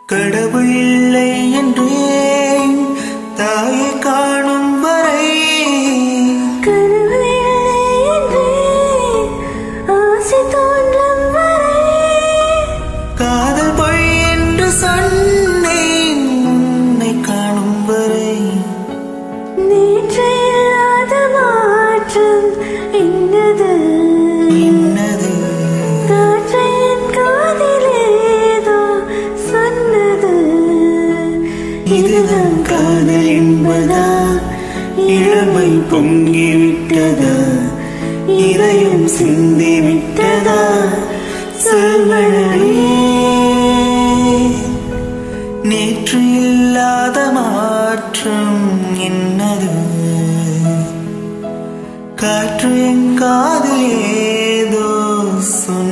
கடவுள் இல்லை என்றேன் தாயை காணும் வரை கனவில்லை என்றேன் ஆசை தோன்றும் வரை காதல் பொய் என்று சொன்னேன் உன்னை காணும் வரை நேற்று இல்லாத மாற்றம் என்னது இன்னது காற்று என் காதிலேதோ சொன்னது இதுதான் காதல் என்பதா இளமை பொங்கிவிட்டதா இதயம் சிந்தி விட்டதா சொல்வழவே நேற்று இல்லாத மாற்றம் என்னது காற்று என் காதில் ஏதோ சொன்ன